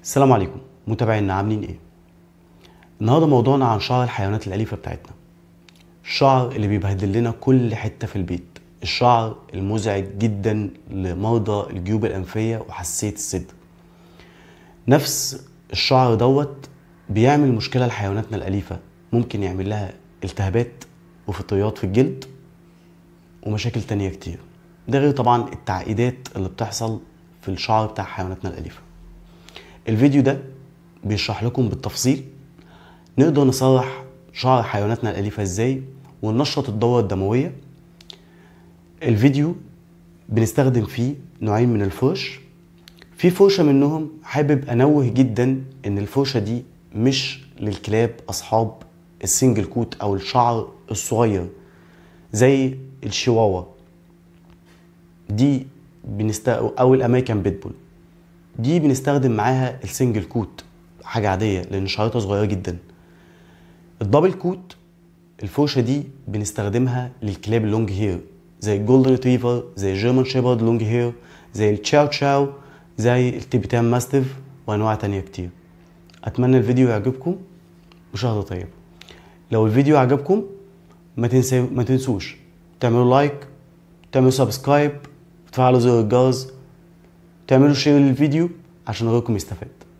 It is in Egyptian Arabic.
السلام عليكم متابعينا عاملين ايه النهارده موضوعنا عن شعر الحيوانات الاليفه بتاعتنا الشعر اللي بيبهدل لنا كل حته في البيت الشعر المزعج جدا لمرضى الجيوب الانفيه وحساسيه الصدر نفس الشعر دوت بيعمل مشكله لحيواناتنا الاليفه ممكن يعمل لها التهابات وفطريات في الجلد ومشاكل تانية كتير ده غير طبعا التعقيدات اللي بتحصل في الشعر بتاع حيواناتنا الأليفة الفيديو ده بيشرح لكم بالتفصيل نقدر نصلح شعر حيواناتنا الأليفة ازاي وننشط الدورة الدموية الفيديو بنستخدم فيه نوعين من الفرش في فرشة منهم حابب أنوه جدا إن الفرشة دي مش للكلاب أصحاب السنجل كوت أو الشعر الصغير زي الشواوا دي بنست او الامريكان بيتبول دي بنستخدم معاها السنجل كوت حاجه عاديه لان شعرتها صغيره جدا الدبل كوت الفرشه دي بنستخدمها للكلاب اللونج هير زي الجولدن ريتريفر زي الجيرمان شيبرد لونج هير زي التشاو تشاو زي التيبيتان ماستيف وانواع تانية كتير اتمنى الفيديو يعجبكم مشاهده طيبه لو الفيديو عجبكم ما تنسوا ما تنسوش تعملوا لايك تعملوا سبسكرايب تفعلوا زر الجرس تعملوا شير للفيديو عشان غيركم يستفاد